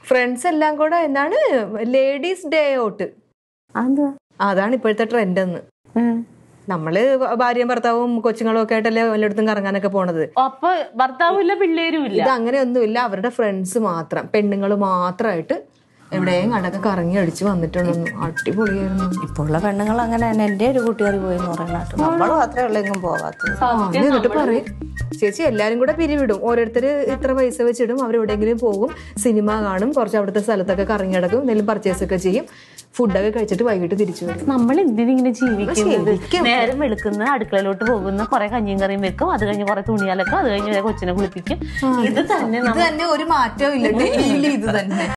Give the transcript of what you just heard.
Friends എല്ലാം കൂടെ എന്താണ് ലേഡീസ് ഡേ ഔട്ട് അതെന്തുവാ അതാണ് ഇപ്പോഴത്തെ ട്രെൻഡ് എന്ന് ഉം. നമ്മള് ഭാര്യയും ഭർത്താവും കൊച്ചുങ്ങളും ഒക്കെ ആയിട്ടല്ലേ എല്ലായിടത്തും കറങ്ങാനൊക്കെ പോണത് അപ്പൊ ഭർത്താവും ഇല്ല പിള്ളേരും ഇല്ല ഇത് അങ്ങനെയൊന്നുമില്ല അവരുടെ ഫ്രണ്ട്സ് മാത്രം പെണ്ണുങ്ങൾ മാത്രമായിട്ട് എവിടെയും കണ്ടൊക്കെ കറങ്ങി അടിച്ച് വന്നിട്ടുണ്ടെന്നു അടിപൊളിയായിരുന്നു ഇപ്പോൾ ഉള്ള പെണ്ണുങ്ങൾ അങ്ങനെ തന്നെ എൻ്റെ ഒരു കൂട്ടുകാരി പോയി എന്ന് പറയുന്നത് നമ്മൾ മാത്രമേ ഉള്ളൂ എങ്ങും പോകാത്തത് ആ, അത് എന്നിട്ട് പറയും ചേച്ചി എല്ലാരും കൂടെ പിരിവിടും ഓരോരുത്തര് ഇത്ര പൈസ വെച്ചിടും അവരെവിടെയെങ്കിലും പോകും സിനിമ കാണും കുറച്ച് അവിടുത്തെ സ്ഥലത്തൊക്കെ കറങ്ങി നടക്കും എന്തെങ്കിലും പർച്ചേസ് ഒക്കെ ചെയ്യും ഫുഡൊക്കെ കഴിച്ചിട്ട് വൈകിട്ട് തിരിച്ചു വരും നമ്മൾ എന്തിനിങ്ങനെ ജീവിക്കുന്നത് ശരിക്കും. നേരം വെളുക്കുന്ന അടുക്കളയിലോട്ട് പോകുന്ന കുറെ കഞ്ഞിയും കറിയും വെക്കും അത് കഴിഞ്ഞ് കുറെ തുണിയാലൊക്കെ അത് കഴിഞ്ഞ് കൊച്ചിനെ കുളിപ്പിക്കും ഇത് തന്നെ ഇത് തന്നെ ഒരു മാറ്റവും ഇല്ല ഡെയിലി ഇത് തന്നെ